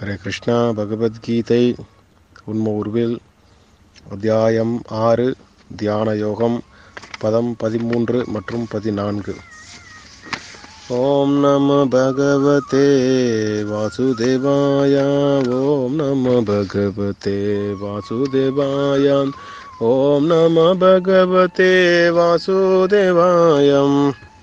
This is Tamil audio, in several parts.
ஹரே கிருஷ்ணா பகவத்கீதை உண்ம உருவில் அத்தியாயம் ஆறு தியான யோகம் பதம் பதிமூன்று மற்றும் பதினான்கு ஓம் நம பகவதே வாசுதேவாய ஓம் நம பகவதே வாசுதேவாய ஓம் நம பகவதே வாசுதேவாயம்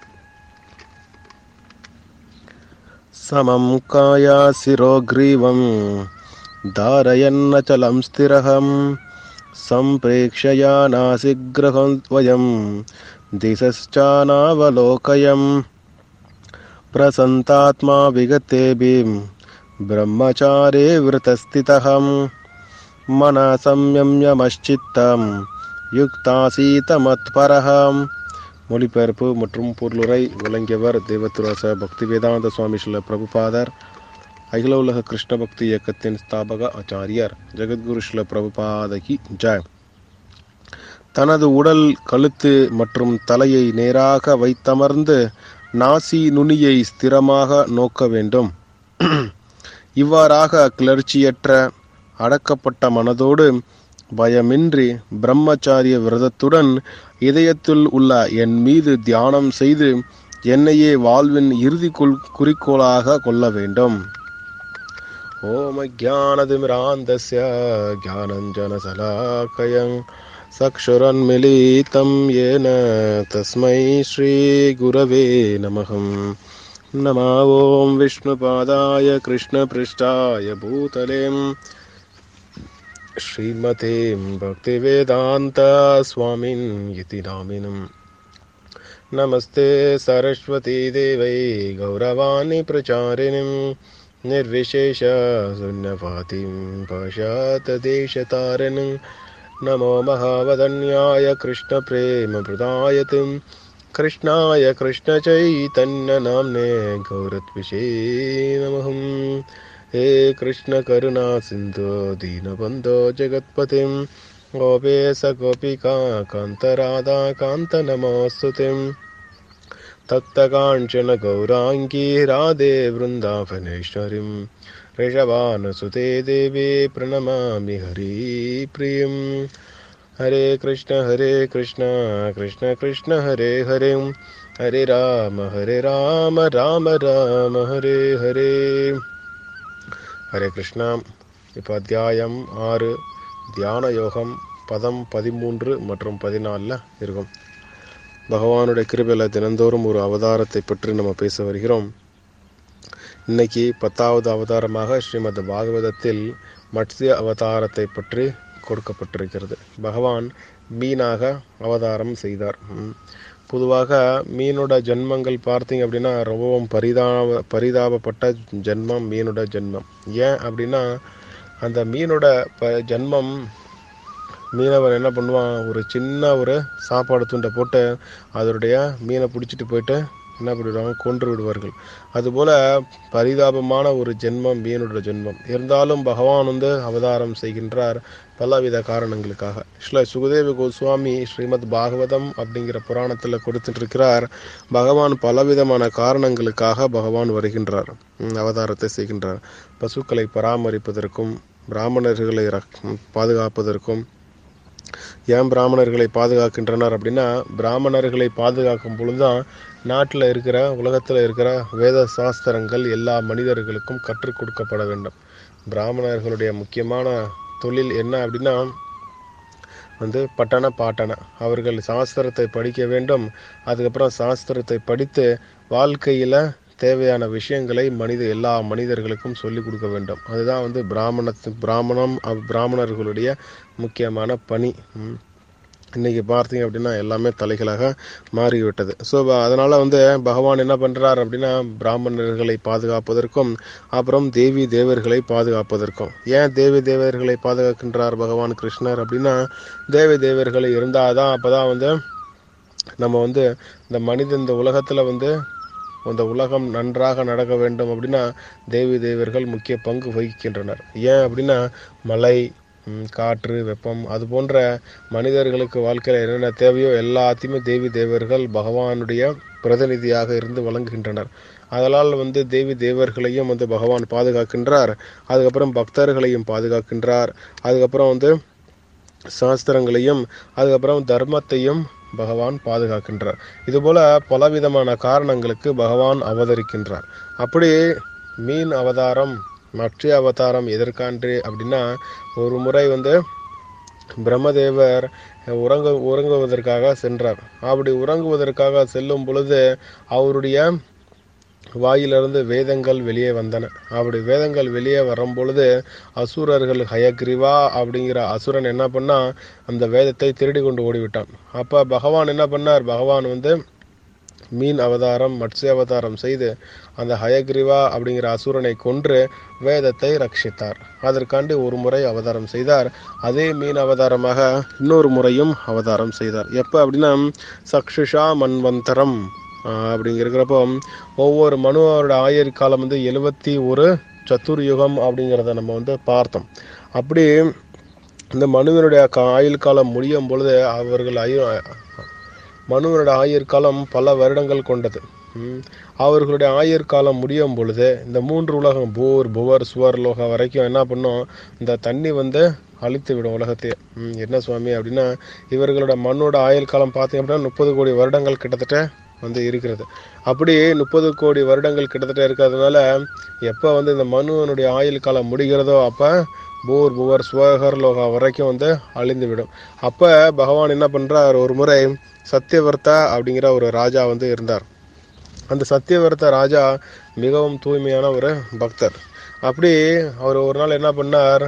समं काया शिरोग्रीवं धारयन्नचलं स्थिरहं सम्प्रेक्षया नासिग्रहं द्वयं दिशश्चानावलोकयं प्रसन्तात्मा विगतेभिं ब्रह्मचारे वृतस्थितहं मनः संयम्यमश्चित्तं யுக்தாசீதமத்பரஹம் மொழிபெயர்ப்பு மற்றும் பொருளுரை விளங்கியவர் தேவத்துராச பக்தி வேதாந்த சுவாமி ஸ்ரீல பிரபுபாதர் அகில உலக கிருஷ்ண பக்தி இயக்கத்தின் ஸ்தாபக ஆச்சாரியர் ஜெகத்குரு ஸ்ரீல பிரபுபாதகி ஜெய் தனது உடல் கழுத்து மற்றும் தலையை நேராக வைத்தமர்ந்து நாசி நுனியை ஸ்திரமாக நோக்க வேண்டும் இவ்வாறாக கிளர்ச்சியற்ற அடக்கப்பட்ட மனதோடு பயமின்றி பிரம்மச்சாரிய விரதத்துடன் இதயத்தில் உள்ள என் மீது தியானம் செய்து என்னையே வாழ்வின் இறுதி குறிக்கோளாக கொள்ள வேண்டும் ஓம ஜானதிமிராந்தஸ்ய ஜானஞ்சனசலாக்கயங் சக்ஷுரன்மிலிதம் ஏன தஸ்மை ஸ்ரீகுரவே நமகம் नमः ॐ विष्णुपादाय कृष्णपृष्ठाय भूतलेम् श्रीमते भक्तिवेदान्तस्वामिन् इति नामिनम् नमस्ते सरस्वतीदेवै गौरवाणि प्रचारिणीं निर्विशेषशून्यवातिं पश्चातदेशतारिणीं नमो महावदन्याय कृष्णप्रेमप्रदायतिं कृष्णाय कृष्णचैतन्यनाम्ने गौरत्विषे नमः हे कृष्णकरुणा सिन्धो दीनबन्धो जगत्पतिं गोपेश गोपिका कान्तराधा कान्तनमोऽस्तु तिं तप्तकाञ्चन गौराङ्गी राधे वृन्दावनेश्वरीं ऋषभानुसुते देवी प्रणमामि हरिप्रियं हरे कृष्ण हरे कृष्ण कृष्ण कृष्ण हरे हरे हरे राम हरे राम राम राम हरे हरे ஹரே கிருஷ்ணா இப்போ அத்தியாயம் ஆறு தியான யோகம் பதம் பதிமூன்று மற்றும் பதினாலில் இருக்கும் பகவானுடைய கிருபையில் தினந்தோறும் ஒரு அவதாரத்தை பற்றி நம்ம பேச வருகிறோம் இன்னைக்கு பத்தாவது அவதாரமாக ஸ்ரீமத் பாகவதத்தில் மத்ய அவதாரத்தை பற்றி கொடுக்கப்பட்டிருக்கிறது பகவான் மீனாக அவதாரம் செய்தார் பொதுவாக மீனோட ஜென்மங்கள் பார்த்தீங்க அப்படின்னா ரொம்பவும் பரிதாப பரிதாபப்பட்ட ஜென்மம் மீனோட ஜென்மம் ஏன் அப்படின்னா அந்த மீனோட ப ஜென்மம் மீனவர் என்ன பண்ணுவான் ஒரு சின்ன ஒரு சாப்பாடு துண்டை போட்டு அதனுடைய மீனை பிடிச்சிட்டு போயிட்டு என்ன பண்ணிவிடுவாங்க கொன்று விடுவார்கள் அதுபோல் பரிதாபமான ஒரு ஜென்மம் மீனோட ஜென்மம் இருந்தாலும் பகவான் வந்து அவதாரம் செய்கின்றார் பலவித காரணங்களுக்காக ஸ்ரீ சுகதேவ கோஸ்வாமி ஸ்ரீமத் பாகவதம் அப்படிங்கிற புராணத்தில் கொடுத்துட்டு பகவான் பலவிதமான காரணங்களுக்காக பகவான் வருகின்றார் அவதாரத்தை செய்கின்றார் பசுக்களை பராமரிப்பதற்கும் பிராமணர்களை பாதுகாப்பதற்கும் ஏன் பிராமணர்களை பாதுகாக்கின்றனர் அப்படின்னா பிராமணர்களை பாதுகாக்கும் பொழுதுதான் நாட்டில் இருக்கிற உலகத்தில் இருக்கிற வேத சாஸ்திரங்கள் எல்லா மனிதர்களுக்கும் கற்றுக் கொடுக்கப்பட வேண்டும் பிராமணர்களுடைய முக்கியமான தொழில் என்ன அப்படின்னா வந்து பட்டண பாட்டன அவர்கள் சாஸ்திரத்தை படிக்க வேண்டும் அதுக்கப்புறம் சாஸ்திரத்தை படித்து வாழ்க்கையில் தேவையான விஷயங்களை மனித எல்லா மனிதர்களுக்கும் சொல்லிக் கொடுக்க வேண்டும் அதுதான் வந்து பிராமணத்து பிராமணம் பிராமணர்களுடைய முக்கியமான பணி இன்னைக்கு பார்த்தீங்க அப்படின்னா எல்லாமே தலைகளாக மாறிவிட்டது ஸோ அதனால் வந்து பகவான் என்ன பண்ணுறார் அப்படின்னா பிராமணர்களை பாதுகாப்பதற்கும் அப்புறம் தேவி தேவர்களை பாதுகாப்பதற்கும் ஏன் தேவி தேவர்களை பாதுகாக்கின்றார் பகவான் கிருஷ்ணர் அப்படின்னா தேவி தேவர்கள் இருந்தால் தான் அப்போ தான் வந்து நம்ம வந்து இந்த மனித இந்த உலகத்தில் வந்து இந்த உலகம் நன்றாக நடக்க வேண்டும் அப்படின்னா தேவி தேவர்கள் முக்கிய பங்கு வகிக்கின்றனர் ஏன் அப்படின்னா மழை ம், காற்று வெப்பம் அது போன்ற மனிதர்களுக்கு வாழ்க்கையில் என்னென்ன தேவையோ எல்லாத்தையுமே தேவி தேவர்கள் பகவானுடைய பிரதிநிதியாக இருந்து வழங்குகின்றனர் அதனால் வந்து தேவி தேவர்களையும் வந்து பகவான் பாதுகாக்கின்றார் அதுக்கப்புறம் பக்தர்களையும் பாதுகாக்கின்றார் அதுக்கப்புறம் வந்து சாஸ்திரங்களையும் அதுக்கப்புறம் தர்மத்தையும் பகவான் பாதுகாக்கின்றார் இதுபோல பலவிதமான காரணங்களுக்கு பகவான் அவதரிக்கின்றார் அப்படி மீன் அவதாரம் மற்ற அவதாரம் எதற்கான்று அப்படின்னா ஒரு முறை வந்து பிரம்மதேவர் உறங்க உறங்குவதற்காக சென்றார் அப்படி உறங்குவதற்காக செல்லும் பொழுது அவருடைய வாயிலிருந்து வேதங்கள் வெளியே வந்தன அப்படி வேதங்கள் வெளியே வரும் பொழுது அசுரர்கள் ஹயக்ரிவா அப்படிங்கிற அசுரன் என்ன பண்ணா அந்த வேதத்தை திருடி கொண்டு ஓடிவிட்டான் அப்ப பகவான் என்ன பண்ணார் பகவான் வந்து மீன் அவதாரம் மத்ஸ்ய அவதாரம் செய்து அந்த ஹயக்ரிவா அப்படிங்கிற அசுரனை கொன்று வேதத்தை ரட்சித்தார் அதற்காண்டி ஒரு முறை அவதாரம் செய்தார் அதே மீன் அவதாரமாக இன்னொரு முறையும் அவதாரம் செய்தார் எப்போ அப்படின்னா சக்ஷுஷா மன்வந்தரம் ஆஹ் அப்படிங்க இருக்கிறப்போ ஒவ்வொரு மனுவோட ஆயுர் காலம் வந்து எழுபத்தி ஒரு சத்துர்யுகம் அப்படிங்கிறத நம்ம வந்து பார்த்தோம் அப்படி இந்த மனுவினுடைய கா- ஆயுள் காலம் முடியும் பொழுது அவர்கள் ஆயு மனுவனுடைய ஆயுர் காலம் பல வருடங்கள் கொண்டது ம். அவர்களுடைய ஆயுர் காலம் முடியும் பொழுது இந்த மூன்று உலகம் பூர் புவர் சுவர் லோகம் வரைக்கும் என்ன பண்ணும் இந்த தண்ணி வந்து அழித்து விடும் உலகத்தையே ம், என்ன சுவாமி அப்படின்னா இவர்களோட மண்ணோட ஆயுள் காலம் பார்த்தீங்க அப்படின்னா முப்பது கோடி வருடங்கள் கிட்டத்தட்ட வந்து இருக்கிறது அப்படி முப்பது கோடி வருடங்கள் கிட்டத்தட்ட இருக்கிறதுனால எப்போ வந்து இந்த மனுவனுடைய ஆயுள் காலம் முடிகிறதோ அப்போ பூர் புவர் சுவகர் லோகா வரைக்கும் வந்து அழிந்து விடும் அப்போ பகவான் என்ன பண்ணுறார் ஒரு முறை சத்தியவர்த்தா அப்படிங்கிற ஒரு ராஜா வந்து இருந்தார் அந்த சத்தியவர்த்த ராஜா மிகவும் தூய்மையான ஒரு பக்தர் அப்படி அவர் ஒரு நாள் என்ன பண்ணார்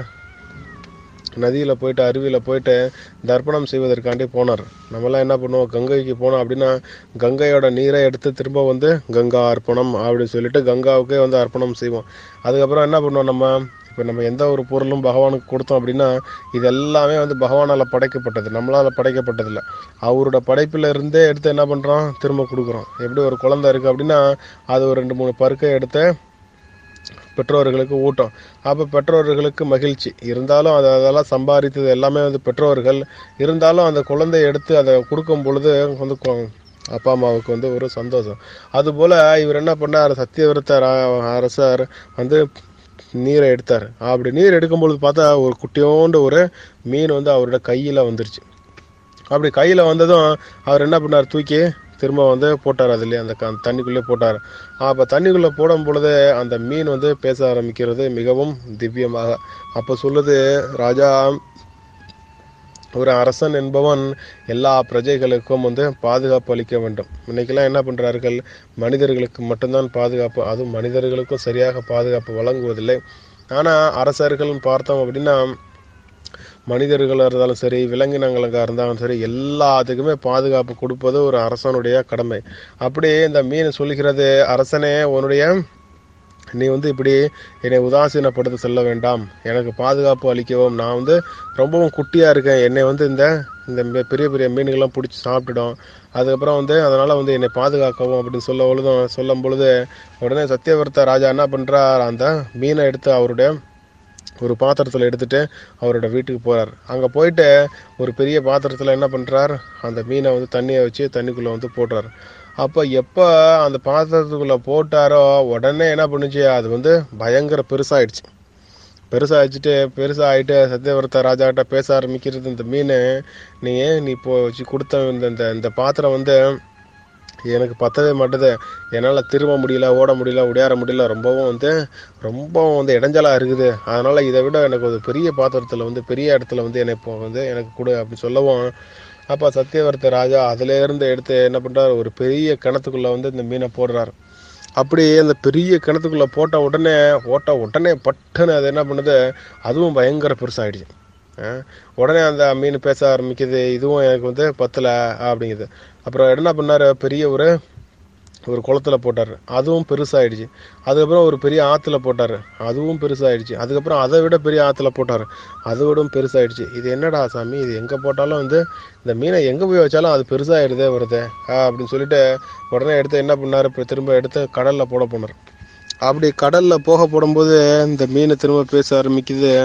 நதியில் போயிட்டு அருவியில் போயிட்டு தர்ப்பணம் செய்வதற்காண்டி போனார் நம்மலாம் என்ன பண்ணுவோம் கங்கைக்கு போனோம் அப்படின்னா கங்கையோட நீரை எடுத்து திரும்ப வந்து கங்கா அர்ப்பணம் அப்படின்னு சொல்லிட்டு கங்காவுக்கே வந்து அர்ப்பணம் செய்வோம் அதுக்கப்புறம் என்ன பண்ணுவோம் நம்ம இப்போ நம்ம எந்த ஒரு பொருளும் பகவானுக்கு கொடுத்தோம் அப்படின்னா இது எல்லாமே வந்து பகவானால் படைக்கப்பட்டது நம்மளால் படைக்கப்பட்டதில்ல அவரோட படைப்பில் இருந்தே எடுத்து என்ன பண்ணுறோம் திரும்ப கொடுக்குறோம் எப்படி ஒரு குழந்தை இருக்குது அப்படின்னா அது ஒரு ரெண்டு மூணு பருக்கை எடுத்து பெற்றோர்களுக்கு ஊட்டம் அப்போ பெற்றோர்களுக்கு மகிழ்ச்சி இருந்தாலும் அதை அதெல்லாம் சம்பாதித்தது எல்லாமே வந்து பெற்றோர்கள் இருந்தாலும் அந்த குழந்தையை எடுத்து அதை கொடுக்கும் பொழுது வந்து கொ- அப்பா அம்மாவுக்கு வந்து ஒரு சந்தோஷம் அதுபோல் இவர் என்ன பண்ணார் சத்தியவிரத ரா- அரசர் வந்து நீரை எடுத்தார் அப்படி நீர் எடுக்கும் பொழுது பார்த்தா ஒரு குட்டியோண்டு ஒரு மீன் வந்து அவரோட கையில் வந்துருச்சு அப்படி கையில் வந்ததும் அவர் என்ன பண்ணார் தூக்கி திரும்ப வந்து போட்டார் அதுலேயே அந்த க- தண்ணிக்குள்ளே போட்டார் அப்போ தண்ணிக்குள்ளே போடும் பொழுது அந்த மீன் வந்து பேச ஆரம்பிக்கிறது மிகவும் திவ்யமாக அப்போ சொல்லுது ராஜா ஒரு அரசன் என்பவன் எல்லா பிரஜைகளுக்கும் வந்து பாதுகாப்பு அளிக்க வேண்டும் இன்னைக்கெல்லாம் என்ன பண்றார்கள் மனிதர்களுக்கு மட்டும்தான் பாதுகாப்பு அதுவும் மனிதர்களுக்கும் சரியாக பாதுகாப்பு வழங்குவதில்லை ஆனால் அரசர்கள்னு பார்த்தோம் அப்படின்னா மனிதர்களாக இருந்தாலும் சரி விலங்கினங்களாக இருந்தாலும் சரி எல்லாத்துக்குமே பாதுகாப்பு கொடுப்பது ஒரு அரசனுடைய கடமை அப்படி இந்த மீன் சொல்லுகிறது அரசனே உன்னுடைய நீ வந்து இப்படி என்னை உதாசீனப்படுத்த செல்ல வேண்டாம் எனக்கு பாதுகாப்பு அளிக்கவும் நான் வந்து ரொம்பவும் குட்டியாக இருக்கேன் என்னை வந்து இந்த இந்த பெ- பெரிய பெரிய மீன்கள்லாம் பிடிச்சி சாப்பிட்டுடும் அதுக்கப்புறம் வந்து அதனால் வந்து என்னை பாதுகாக்கவும் அப்படின்னு சொல்ல பொழுதும் சொல்லும் பொழுது உடனே சத்தியவர்த்த ராஜா என்ன பண்ணுறார் அந்த மீனை எடுத்து அவருடைய ஒரு பாத்திரத்தில் எடுத்துட்டு அவரோட வீட்டுக்கு போறார் அங்கே போயிட்டு ஒரு பெரிய பாத்திரத்தில் என்ன பண்ணுறார் அந்த மீனை வந்து தண்ணியை வச்சு தண்ணிக்குள்ளே வந்து போடுறார் அப்போ எப்போ அந்த பாத்திரத்துக்குள்ளே போட்டாரோ உடனே என்ன பண்ணுச்சு அது வந்து பயங்கர பெருசாயிடுச்சு பெருசாகிடுச்சுட்டு பெருசாகிட்டு சத்தியவரத்த ராஜாக்கிட்ட பேச ஆரம்பிக்கிறது இந்த மீன் நீ ஏன் நீ இப்போ வச்சு கொடுத்த இந்த இந்த இந்த பாத்திரம் வந்து எனக்கு பத்தவே மாட்டுது என்னால் திரும்ப முடியல ஓட முடியல உடையாற முடியல ரொம்பவும் வந்து ரொம்பவும் வந்து இடைஞ்சலாக இருக்குது அதனால் இதை விட எனக்கு ஒரு பெரிய பாத்திரத்தில் வந்து பெரிய இடத்துல வந்து என்னை இப்போ வந்து எனக்கு கொடு அப்படின்னு சொல்லவும் அப்போ சத்தியவர்த்த ராஜா அதிலேருந்து எடுத்து என்ன பண்ணுறாரு ஒரு பெரிய கிணத்துக்குள்ளே வந்து இந்த மீனை போடுறாரு அப்படி அந்த பெரிய கிணத்துக்குள்ளே போட்ட உடனே ஓட்ட உடனே பட்டுன்னு அது என்ன பண்ணுது அதுவும் பயங்கர பெருசாகிடுச்சு அஹ் உடனே அந்த மீன் பேச ஆரம்பிக்குது இதுவும் எனக்கு வந்து பத்தலை அப்படிங்குது அப்புறம் என்ன பண்ணாரு பெரிய ஒரு ஒரு குளத்துல போட்டார் அதுவும் பெருசாயிடுச்சு அதுக்கப்புறம் ஒரு பெரிய ஆற்றுல போட்டார் அதுவும் பெருசாயிடுச்சு அதுக்கப்புறம் அதை விட பெரிய ஆற்றுல போட்டார் அதை விடவும் பெருசாயிடுச்சு இது என்னடா சாமி இது எங்கே போட்டாலும் வந்து இந்த மீனை எங்கே போய் வச்சாலும் அது பெருசாகிடுதே வருதே ஆ, அப்படின்னு சொல்லிட்டு உடனே எடுத்து என்ன பண்ணார் இப்போ திரும்ப எடுத்து கடலில் போட போனார் அப்படி கடலில் போக போடும்போது இந்த மீன் திரும்ப பேச ஆரம்பிக்குது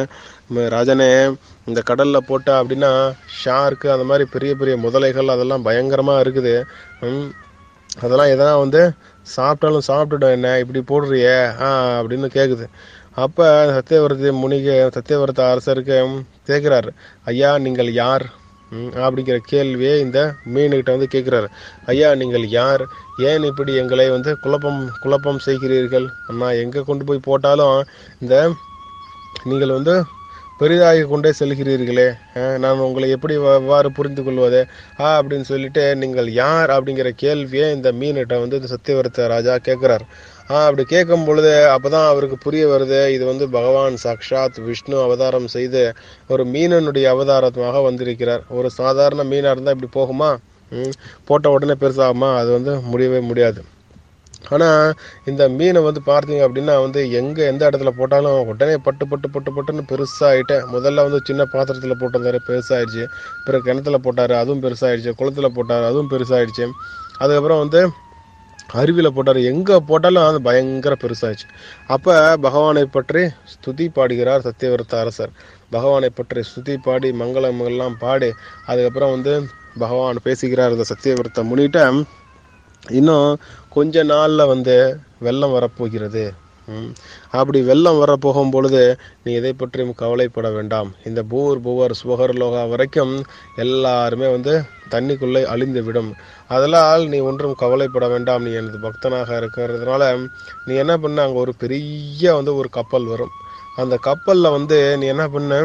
ம- ராஜனே இந்த கடல்ல போட்டா அப்படின்னா ஷார்க்கு அந்த மாதிரி பெரிய பெரிய முதலைகள் அதெல்லாம் பயங்கரமா இருக்குது ம், அதெல்லாம் எதனா வந்து சாப்பிட்டாலும் சாப்பிட்டுடும் என்ன இப்படி போடுறியே ஆ அப்படின்னு கேட்குது அப்போ சத்தியவரதி முனிக சத்தியவரத அரசருக்கு கேட்குறாரு ஐயா நீங்கள் யார் ம், அப்படிங்கிற கேள்வியே இந்த மீனுகிட்ட வந்து கேட்குறாரு ஐயா நீங்கள் யார் ஏன் இப்படி எங்களை வந்து குழப்பம் குழப்பம் செய்கிறீர்கள் அண்ணா எங்கே கொண்டு போய் போட்டாலும் இந்த நீங்கள் வந்து பெரிதாகி கொண்டே செல்கிறீர்களே அஹ், நான் உங்களை எப்படி எவ்வாறு புரிந்து கொள்வது ஆ அப்படின்னு சொல்லிட்டு நீங்கள் யார் அப்படிங்கிற கேள்வியை இந்த மீன்கிட்ட வந்து இந்த சத்தியவரத்த ராஜா கேட்குறார் ஆ அப்படி கேட்கும் பொழுது அப்பதான் அவருக்கு புரிய வருது இது வந்து பகவான் சாக்ஷாத் விஷ்ணு அவதாரம் செய்து ஒரு மீனனுடைய அவதாரமாக வந்திருக்கிறார் ஒரு சாதாரண மீனா இருந்தா இப்படி போகுமா ம், போட்ட உடனே பெருசாகுமா அது வந்து முடியவே முடியாது ஆனா இந்த மீனை வந்து பார்த்தீங்க அப்படின்னா வந்து எங்க எந்த இடத்துல போட்டாலும் உடனே பட்டு பட்டு பட்டு பட்டுன்னு பெருசாகிட்டு முதல்ல வந்து சின்ன பாத்திரத்துல போட்டிருந்தாரு பெருசாயிடுச்சு பிறகு கிணத்துல போட்டாரு அதுவும் பெருசாயிடுச்சு குளத்துல போட்டாரு அதுவும் பெருசாயிடுச்சு அதுக்கப்புறம் வந்து அருவியில் போட்டார் எங்கே போட்டாலும் அது பயங்கர பெருசாச்சு அப்போ பகவானை பற்றி ஸ்துதி பாடுகிறார் சத்தியவிரத அரசர் பகவானை பற்றி ஸ்துதி பாடி மங்களம் எல்லாம் பாடி அதுக்கப்புறம் வந்து பகவான் பேசுகிறார் இந்த சத்தியவிரத முனிட்ட இன்னும் கொஞ்ச நாளில் வந்து வெள்ளம் வரப்போகிறது ம். அப்படி வெள்ளம் வரப்போகும் பொழுது நீ எதை பற்றியும் கவலைப்பட வேண்டாம் இந்த பூர் புவர் சுவகர் லோகா வரைக்கும் எல்லாருமே வந்து தண்ணிக்குள்ளே அழிந்து விடும் அதனால் நீ ஒன்றும் கவலைப்பட வேண்டாம் நீ எனது பக்தனாக இருக்கிறதுனால நீ என்ன பண்ண அங்கே ஒரு பெரிய வந்து ஒரு கப்பல் வரும் அந்த கப்பலில் வந்து நீ என்ன பண்ண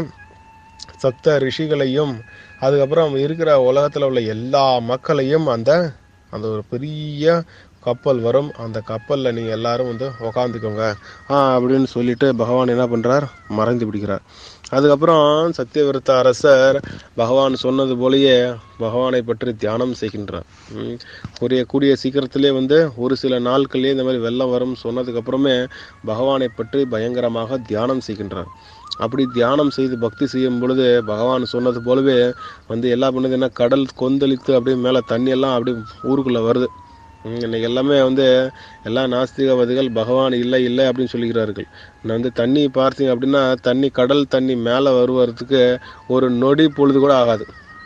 சப்த ரிஷிகளையும் அதுக்கப்புறம் இருக்கிற உலகத்தில் உள்ள எல்லா மக்களையும் அந்த அந்த ஒரு பெரிய கப்பல் வரும் அந்த கப்பலில் நீங்கள் எல்லாரும் வந்து உக்காந்துக்கோங்க ஆ அப்படின்னு சொல்லிட்டு பகவான் என்ன பண்ணுறார் மறைந்து பிடிக்கிறார் அதுக்கப்புறம் சத்தியவிரத அரசர் பகவான் சொன்னது போலயே பகவானை பற்றி தியானம் செய்கின்றார் ம். கூடிய கூடிய சீக்கிரத்திலே வந்து ஒரு சில நாட்களே இந்த மாதிரி வெள்ளம் வரும் சொன்னதுக்கு அப்புறமே பகவானை பற்றி பயங்கரமாக தியானம் செய்கின்றார் அப்படி தியானம் செய்து பக்தி செய்யும் பொழுது பகவான் சொன்னது போலவே வந்து எல்லாம் பண்ணுது என்ன கடல் கொந்தளித்து அப்படியே மேலே தண்ணி எல்லாம் அப்படியே ஊருக்குள்ள வருது ம், இன்னைக்கு எல்லாமே வந்து எல்லா நாஸ்திகவாதிகள் பகவான் இல்லை இல்லை அப்படின்னு சொல்லிக்கிறார்கள் நான் வந்து தண்ணி பார்த்தீங்க அப்படின்னா தண்ணி கடல் தண்ணி மேலே வருவதுக்கு ஒரு நொடி பொழுது கூட ஆகாது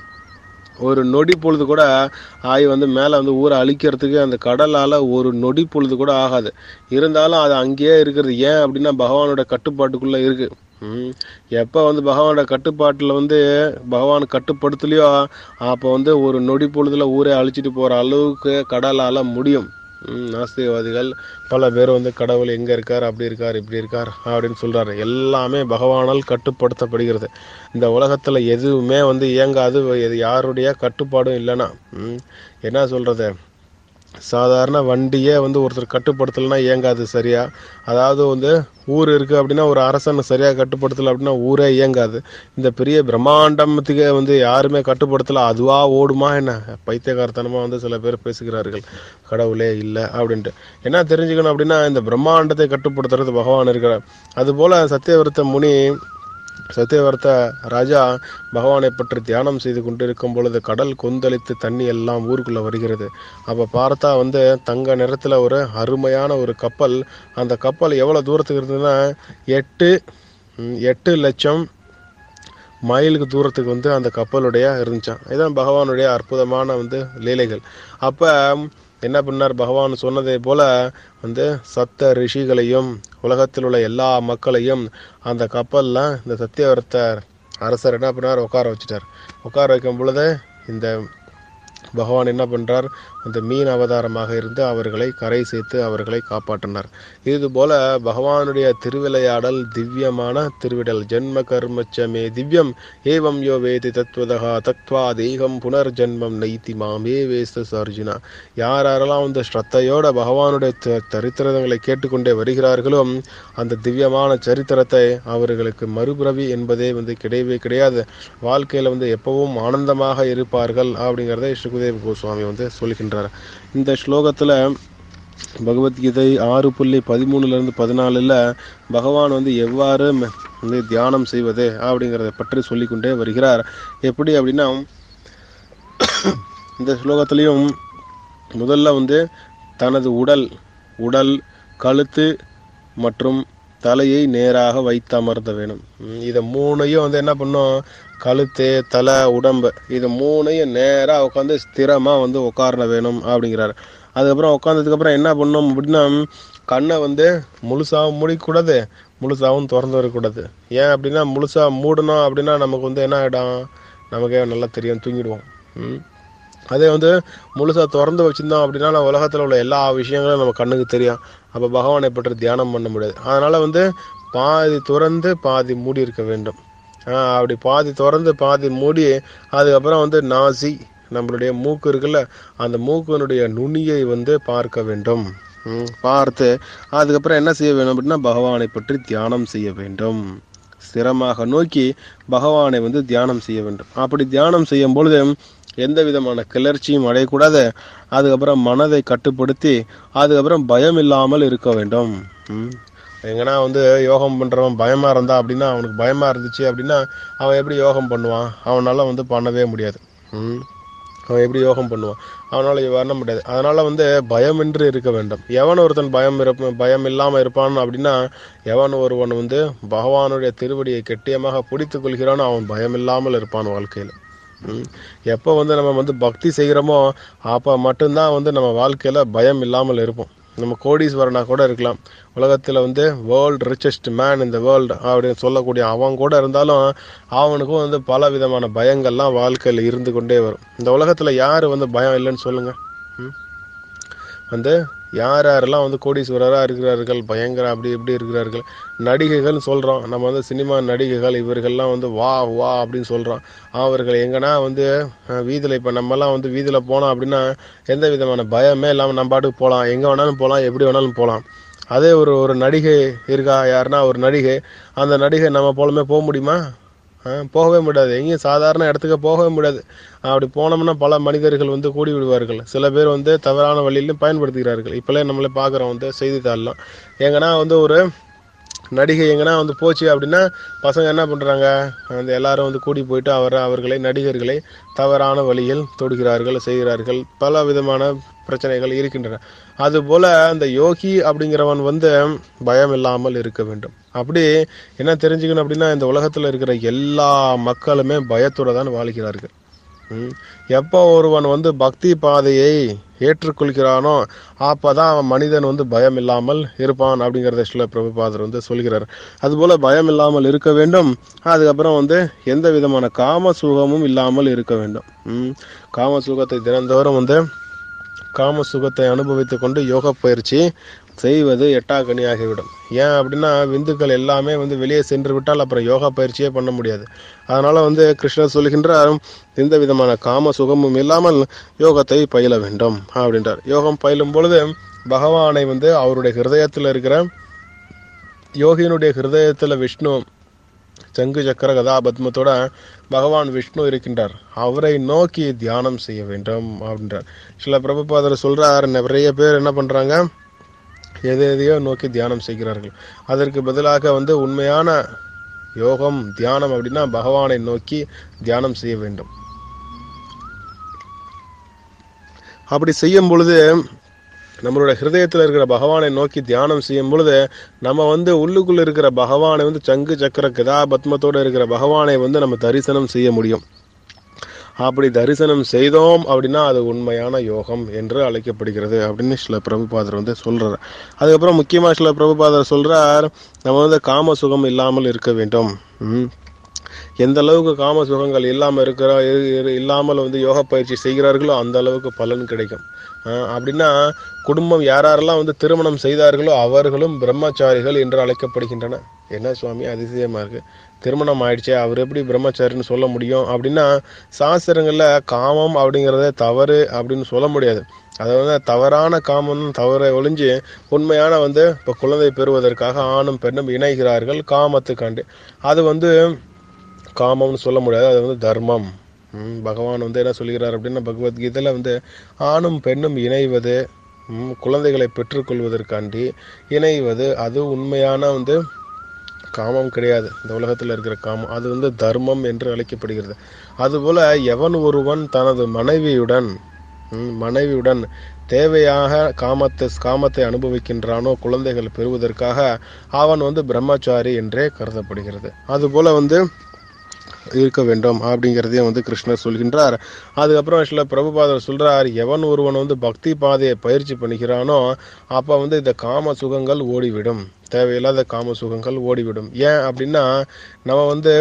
ஒரு நொடி பொழுது கூட ஆய் வந்து மேலே வந்து ஊரை அழிக்கிறதுக்கு அந்த கடலால் ஒரு நொடி பொழுது கூட ஆகாது இருந்தாலும் அது அங்கேயே இருக்கிறது ஏன் அப்படின்னா பகவானோட கட்டுப்பாட்டுக்குள்ளே இருக்கு ம். எப்போ வந்து பகவானோட கட்டுப்பாட்டில் வந்து பகவான் கட்டுப்படுத்தலையோ அப்போ வந்து ஒரு நொடி பொழுதுல ஊரே அழிச்சிட்டு போகிற அளவுக்கு கடலால் முடியும் ம், நாஸ்திகவாதிகள் பல பேர் வந்து கடவுள் எங்கே இருக்கார் அப்படி இருக்கார் இப்படி இருக்கார் அப்படின்னு சொல்கிறாரு எல்லாமே பகவானால் கட்டுப்படுத்தப்படுகிறது இந்த உலகத்தில் எதுவுமே வந்து இயங்காது இது யாருடைய கட்டுப்பாடும் இல்லைன்னா ம், என்ன சொல்கிறது சாதாரண வண்டியே வந்து ஒருத்தர் கட்டுப்படுத்தலைன்னா இயங்காது சரியா அதாவது வந்து ஊர் இருக்குது அப்படின்னா ஒரு அரசன் சரியாக கட்டுப்படுத்தலை அப்படின்னா ஊரே இயங்காது இந்த பெரிய பிரம்மாண்டத்துக்கு வந்து யாருமே கட்டுப்படுத்தலை அதுவாக ஓடுமா என்ன பைத்தியகாரத்தனமாக வந்து சில பேர் பேசுகிறார்கள் கடவுளே இல்லை அப்படின்ட்டு என்ன தெரிஞ்சுக்கணும் அப்படின்னா இந்த பிரம்மாண்டத்தை கட்டுப்படுத்துறது பகவான் இருக்கிறார் அதுபோல் சத்தியவிரத முனி சத்தியவர்த்த ராஜா பகவானை பற்றி தியானம் செய்து கொண்டிருக்கும் பொழுது கடல் கொந்தளித்து தண்ணி எல்லாம் ஊருக்குள்ள வருகிறது அப்ப பார்த்தா வந்து தங்க நிறத்துல ஒரு அருமையான ஒரு கப்பல் அந்த கப்பல் எவ்வளவு தூரத்துக்கு இருந்ததுன்னா எட்டு ம், எட்டு லட்சம் மைலுக்கு தூரத்துக்கு வந்து அந்த கப்பலுடைய இருந்துச்சான் இதான் பகவானுடைய அற்புதமான வந்து லீலைகள் அப்ப என்ன பண்ணார் பகவான் சொன்னதை போல வந்து சப்த ரிஷிகளையும் உலகத்தில் உள்ள எல்லா மக்களையும் அந்த கப்பல்ல இந்த சத்தியவர்த்தர் அரசர் என்ன பண்ணார் உட்கார வச்சுட்டார் உட்கார வைக்கும் பொழுது இந்த பகவான் என்ன பண்றார் அந்த மீன் அவதாரமாக இருந்து அவர்களை கரை சேர்த்து அவர்களை காப்பாற்றினார் இது போல பகவானுடைய திருவிளையாடல் திவ்யமான திருவிடல் ஜென்ம கர்மச்சமே திவ்யம் ஏவம் யோ வேதி தத்வதா தத்வா தெய்கம் புனர்ஜென்மம் நைத்தி மாமே வேஸ்த அர்ஜுனா யார் யாரெல்லாம் வந்து ஸ்ரத்தையோட பகவானுடைய த- சரித்திரங்களை கேட்டுக்கொண்டே வருகிறார்களோ அந்த திவ்யமான சரித்திரத்தை அவர்களுக்கு மறுபிறவி என்பதே வந்து கிடையவே கிடையாது வாழ்க்கையில் வந்து எப்பவும் ஆனந்தமாக இருப்பார்கள் அப்படிங்கிறதை சுகுதேவ் கோஸ்வாமி வந்து சொல்கின்றார் இந்த ஸ்லோகத்தில் பகவத்கீதை ஆறு புள்ளி பதிமூணுலேருந்து பதினாலில் பகவான் வந்து எவ்வாறு ம- வந்து தியானம் செய்வது அப்படிங்கிறத பற்றி சொல்லிக்கொண்டே வருகிறார் எப்படி அப்படின்னா இந்த ஸ்லோகத்திலையும் முதல்ல வந்து தனது உடல் உடல் கழுத்து மற்றும் தலையை நேராக வைத்து அமர்த்த வேணும் ம், இதை மூணையும் வந்து என்ன பண்ணும் கழுத்து தலை உடம்பு இது மூணையும் நேராக உட்காந்து ஸ்திரமாக வந்து உட்கார வேணும் அப்படிங்கிறாரு அதுக்கப்புறம் உட்காந்ததுக்கு அப்புறம் என்ன பண்ணணும் அப்படின்னா கண்ணை வந்து முழுசாகவும் மூடிக்கூடாது முழுசாகவும் திறந்து வரக்கூடாது ஏன் அப்படின்னா முழுசா மூடணும் அப்படின்னா நமக்கு வந்து என்ன ஆகிடும் நமக்கே நல்லா தெரியும் தூங்கிடுவோம் ம் அதே வந்து முழுசாக திறந்து வச்சிருந்தோம் அப்படின்னா நம்ம உலகத்தில் உள்ள எல்லா விஷயங்களும் நம்ம கண்ணுக்கு தெரியும் அப்போ பகவானை பற்றி தியானம் பண்ண முடியாது அதனால் வந்து பாதி திறந்து பாதி மூடி இருக்க வேண்டும் ஆஹ் அப்படி பாதி திறந்து பாதி மூடி அதுக்கப்புறம் வந்து நாசி நம்மளுடைய மூக்கு இருக்குல்ல அந்த மூக்கினுடைய நுனியை வந்து பார்க்க வேண்டும் ம், பார்த்து அதுக்கப்புறம் என்ன செய்ய வேண்டும் அப்படின்னா பகவானை பற்றி தியானம் செய்ய வேண்டும் ஸ்திரமாக நோக்கி பகவானை வந்து தியானம் செய்ய வேண்டும் அப்படி தியானம் செய்யும் பொழுது எந்த விதமான கிளர்ச்சியும் அடையக்கூடாது அதுக்கப்புறம் மனதை கட்டுப்படுத்தி அதுக்கப்புறம் பயம் இல்லாமல் இருக்க வேண்டும் ம். எங்கன்னா வந்து யோகம் பண்றவன் பயமா இருந்தா அப்படின்னா அவனுக்கு பயமா இருந்துச்சு அப்படின்னா அவன் எப்படி யோகம் பண்ணுவான் அவனால வந்து பண்ணவே முடியாது ம். அவன் எப்படி யோகம் பண்ணுவான் அவனால பண்ண முடியாது அதனால வந்து பயமின்றி இருக்க வேண்டும் எவன் ஒருத்தன் பயம் இருப்ப பயம் இல்லாம இருப்பான் அப்படின்னா எவன் ஒருவன் வந்து பகவானுடைய திருவடியை கெட்டியமாக பிடித்துக் கொள்கிறானோ அவன் பயம் இல்லாமல் இருப்பான் வாழ்க்கையில் ம். எப்போ வந்து நம்ம வந்து பக்தி செய்கிறோமோ அப்போ மட்டும்தான் வந்து நம்ம வாழ்க்கையில் பயம் இல்லாமல் இருப்போம் நம்ம கோடீஸ்வரனா கூட இருக்கலாம் உலகத்தில் வந்து வேர்ல்டு ரிச்சஸ்ட் மேன் இந்த வேர்ல்டு அப்படின்னு சொல்லக்கூடிய அவன் கூட இருந்தாலும் அவனுக்கும் வந்து பல விதமான பயங்கள்லாம் வாழ்க்கையில் இருந்து கொண்டே வரும் இந்த உலகத்தில் யார் வந்து பயம் இல்லைன்னு சொல்லுங்க ம் வந்து யார் யாரெல்லாம் வந்து கோடீஸ்வரராக இருக்கிறார்கள் பயங்கர அப்படி இப்படி இருக்கிறார்கள் நடிகைகள் சொல்கிறோம் நம்ம வந்து சினிமா நடிகைகள் இவர்கள்லாம் வந்து வா வா அப்படின்னு சொல்கிறோம் அவர்கள் எங்கன்னா வந்து வீதியில் இப்போ நம்மலாம் வந்து வீதியில் போனோம் அப்படின்னா எந்த விதமான பயமே இல்லாமல் நம்ம பாட்டுக்கு போகலாம் எங்கே வேணாலும் போகலாம் எப்படி வேணாலும் போகலாம் அதே ஒரு ஒரு நடிகை இருக்கா யாருன்னா ஒரு நடிகை அந்த நடிகை நம்ம போலமே போக முடியுமா ஆ, போகவே முடியாது எங்கேயும் சாதாரண இடத்துக்கு போகவே முடியாது அப்படி போனோம்னா பல மனிதர்கள் வந்து கூடி விடுவார்கள் சில பேர் வந்து தவறான வழியிலும் பயன்படுத்துகிறார்கள் இப்போல்லாம் நம்மளே பார்க்குறோம் வந்து செய்தித்தாள்லாம் எங்கன்னா வந்து ஒரு நடிகை எங்கன்னா வந்து போச்சு அப்படின்னா பசங்க என்ன பண்ணுறாங்க அந்த எல்லாரும் வந்து கூடி போயிட்டு அவர் அவர்களை நடிகர்களை தவறான வழியில் தொடுகிறார்கள் செய்கிறார்கள் பல விதமான பிரச்சனைகள் இருக்கின்றன அதுபோல அந்த யோகி அப்படிங்கிறவன் வந்து பயம் இல்லாமல் இருக்க வேண்டும் அப்படி என்ன தெரிஞ்சுக்கணும் அப்படின்னா இந்த உலகத்தில் இருக்கிற எல்லா மக்களுமே பயத்தோட தான் வாழ்கிறார்கள் ம். எப்போ ஒருவன் வந்து பக்தி பாதையை ஏற்றுக்கொள்கிறானோ அப்பதான் அவன் மனிதன் வந்து பயம் இல்லாமல் இருப்பான் அப்படிங்கிறத சில பிரபுபாதர் வந்து சொல்கிறார் அதுபோல பயம் இல்லாமல் இருக்க வேண்டும் அதுக்கப்புறம் வந்து எந்த விதமான காம சுகமும் இல்லாமல் இருக்க வேண்டும் ம். காம சுகத்தை தினந்தோறும் வந்து காம சுகத்தை அனுபவித்துக் கொண்டு யோக பயிற்சி செய்வது எட்டாக்கனி ஆகிவிடும் ஏன் அப்படின்னா விந்துக்கள் எல்லாமே வந்து வெளியே சென்று விட்டால் அப்புறம் யோகா பயிற்சியே பண்ண முடியாது அதனால வந்து கிருஷ்ணர் சொல்கின்றார் எந்த விதமான காம சுகமும் இல்லாமல் யோகத்தை பயில வேண்டும் அப்படின்றார் யோகம் பயிலும் பொழுது பகவானை வந்து அவருடைய ஹிருதயத்தில் இருக்கிற யோகியினுடைய ஹிருதயத்தில் விஷ்ணு சங்கு சக்கர கதா பத்மத்தோட பகவான் விஷ்ணு இருக்கின்றார் அவரை நோக்கி தியானம் செய்ய வேண்டும் அப்படின்றார் சில பிரபுபாதர் சொல்றார் நிறைய பேர் என்ன பண்றாங்க எதை எதையோ நோக்கி தியானம் செய்கிறார்கள் அதற்கு பதிலாக வந்து உண்மையான யோகம் தியானம் அப்படின்னா பகவானை நோக்கி தியானம் செய்ய வேண்டும் அப்படி செய்யும் பொழுது நம்மளோட ஹிருதயத்தில் இருக்கிற பகவானை நோக்கி தியானம் செய்யும் பொழுது நம்ம வந்து உள்ளுக்குள்ள இருக்கிற பகவானை வந்து சங்கு சக்கர கதா பத்மத்தோட இருக்கிற பகவானை வந்து நம்ம தரிசனம் செய்ய முடியும் அப்படி தரிசனம் செய்தோம் அப்படின்னா அது உண்மையான யோகம் என்று அழைக்கப்படுகிறது அப்படின்னு சில பிரபுபாதர் வந்து சொல்றார் அதுக்கப்புறம் முக்கியமா சில பிரபுபாதர் சொல்றார் நம்ம வந்து காம சுகம் இல்லாமல் இருக்க வேண்டும் ம். எந்த அளவுக்கு காம சுகங்கள் இல்லாமல் இருக்கிற இரு- இரு- இல்லாமல் வந்து யோக பயிற்சி செய்கிறார்களோ அந்த அளவுக்கு பலன் கிடைக்கும் ஆஹ் அப்படின்னா குடும்பம் யார் யாரெல்லாம் வந்து திருமணம் செய்தார்களோ அவர்களும் பிரம்மச்சாரிகள் என்று அழைக்கப்படுகின்றன என்ன சுவாமி அதிசயமா இருக்கு திருமணம் ஆயிடுச்சே அவர் எப்படி பிரம்மச்சாரின்னு சொல்ல முடியும் அப்படின்னா சாஸ்திரங்கள்ல காமம் அப்படிங்கிறத தவறு அப்படின்னு சொல்ல முடியாது அது வந்து தவறான காமம் தவறை ஒழிஞ்சு உண்மையான வந்து இப்போ குழந்தை பெறுவதற்காக ஆணும் பெண்ணும் இணைகிறார்கள் காமத்துக்காண்டு அது வந்து காமம்னு சொல்ல முடியாது அது வந்து தர்மம் ம், பகவான் வந்து என்ன சொல்கிறார் அப்படின்னா பகவத்கீதையில வந்து ஆணும் பெண்ணும் இணைவது ம், குழந்தைகளை பெற்றுக்கொள்வதற்காண்டி இணைவது அது உண்மையான வந்து காமம் கிடையாது இந்த உலகத்தில் இருக்கிற காமம் அது வந்து தர்மம் என்று அழைக்கப்படுகிறது அதுபோல எவன் ஒருவன் தனது மனைவியுடன் ம், மனைவியுடன் தேவையாக காமத்தை காமத்தை அனுபவிக்கின்றானோ குழந்தைகள் பெறுவதற்காக அவன் வந்து பிரம்மச்சாரி என்றே கருதப்படுகிறது அதுபோல வந்து இருக்க வேண்டும் அப்படிங்கிறதையும் வந்து கிருஷ்ணர் சொல்கின்றார் அதுக்கப்புறம் சில பிரபுபாதர் சொல்றார் எவன் ஒருவன் வந்து பக்தி பாதையை பயிற்சி பண்ணிக்கிறானோ அப்ப வந்து இந்த காம சுகங்கள் ஓடிவிடும் தேவையில்லாத காம சுகங்கள் ஓடிவிடும் ஏன் அப்படின்னா நம்ம வந்து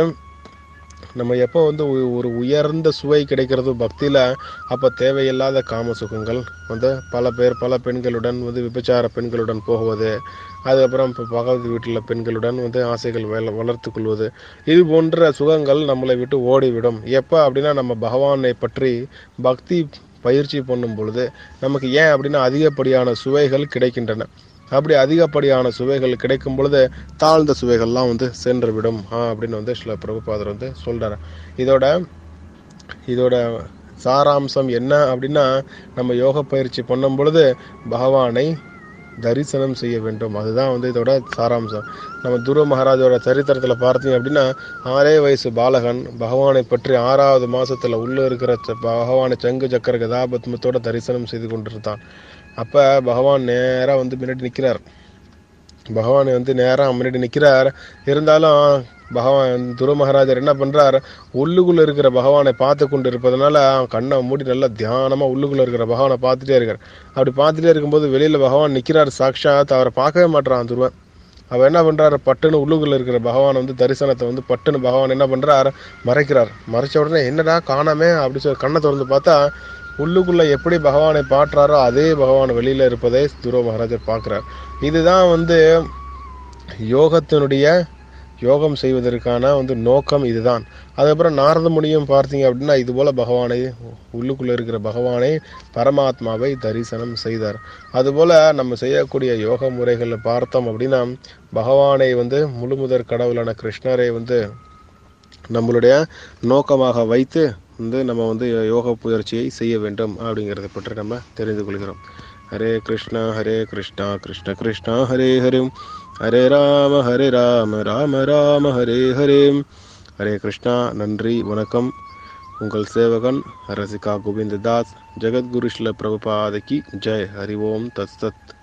நம்ம எப்போ வந்து ஒ- ஒரு உயர்ந்த சுவை கிடைக்கிறது பக்தியில அப்ப தேவையில்லாத காம சுகங்கள் வந்து பல பேர் பல பெண்களுடன் வந்து விபச்சார பெண்களுடன் போகுவது அதுக்கப்புறம் இப்போ பக்கத்து வீட்டில் பெண்களுடன் வந்து ஆசைகள் வள வளர்த்து கொள்வது இது போன்ற சுகங்கள் நம்மளை விட்டு ஓடிவிடும் எப்போ அப்படின்னா நம்ம பகவானை பற்றி பக்தி பயிற்சி பண்ணும் பொழுது நமக்கு ஏன் அப்படின்னா அதிகப்படியான சுவைகள் கிடைக்கின்றன அப்படி அதிகப்படியான சுவைகள் கிடைக்கும் பொழுது தாழ்ந்த சுவைகள்லாம் வந்து சென்று விடும் ஆ, அப்படின்னு வந்து சில பிரபுபாதர் வந்து சொல்றாரு இதோட இதோட சாராம்சம் என்ன அப்படின்னா நம்ம யோக பயிற்சி பண்ணும் பொழுது பகவானை தரிசனம் செய்ய வேண்டும் அதுதான் வந்து இதோட சாராம்சம் நம்ம துருவ மகாராஜோட சரித்திரத்தில் பார்த்தீங்க அப்படின்னா ஆறே வயசு பாலகன் பகவானை பற்றி ஆறாவது மாசத்துல உள்ள இருக்கிற ச- பகவானை சங்கு சக்கர கதாபத்மத்தோட தரிசனம் செய்து கொண்டிருந்தான் அப்ப பகவான் நேரா வந்து முன்னாடி நிக்கிறார் பகவான் வந்து நேரா முன்னாடி நிக்கிறார் இருந்தாலும் பகவான் துருவ மகாராஜர் என்ன பண்றார் உள்ளுக்குள்ள இருக்கிற பகவானை பார்த்து கொண்டு இருப்பதனால அவன் கண்ணை மூடி நல்லா தியானமா உள்ளுக்குள்ள இருக்கிற பகவானை பார்த்துட்டே இருக்கார் அப்படி பார்த்துட்டே இருக்கும்போது வெளியில பகவான் நிக்கிறார் சாக்ஷாத் அவரை பார்க்கவே மாட்டான் துருவன் அவன் என்ன பண்றாரு பட்டுன்னு உள்ளுக்குள்ள இருக்கிற பகவான் வந்து தரிசனத்தை வந்து பட்டுன்னு பகவான் என்ன பண்றார் மறைக்கிறார் மறைச்ச உடனே என்னடா காணாமே அப்படி சொல்லி கண்ணை திறந்து பார்த்தா உள்ளுக்குள்ள எப்படி பகவானை பாட்டுறாரோ அதே பகவான் வெளியில இருப்பதை துருவ மகாராஜர் பார்க்கிறார் இதுதான் வந்து யோகத்தினுடைய யோகம் செய்வதற்கான வந்து நோக்கம் இதுதான் அதுக்கப்புறம் நாரத முனியும் பார்த்தீங்க அப்படின்னா இது போல பகவானை உள்ளுக்குள்ள இருக்கிற பகவானை பரமாத்மாவை தரிசனம் செய்தார் அதுபோல நம்ம செய்யக்கூடிய யோக முறைகளை பார்த்தோம் அப்படின்னா பகவானை வந்து முழுமுதற் கடவுளான கிருஷ்ணரை வந்து நம்மளுடைய நோக்கமாக வைத்து வந்து நம்ம வந்து யோக பயிற்சியை செய்ய வேண்டும் அப்படிங்கிறத பற்றி நம்ம தெரிந்து கொள்கிறோம் ஹரே கிருஷ்ணா ஹரே கிருஷ்ணா கிருஷ்ண கிருஷ்ணா ஹரே ஹரே ஹரே ராம ஹரே ராம ராம ராம ஹரே ஹரே ஹரே கிருஷ்ணா நன்றி வணக்கம் உங்கள் சேவகன் ரசிகா கோவிந்ததாஸ் ஜெகத்குரு ஸ்ல பிரபுபாதகி ஜெய் ஹரி ஓம் தத் சத்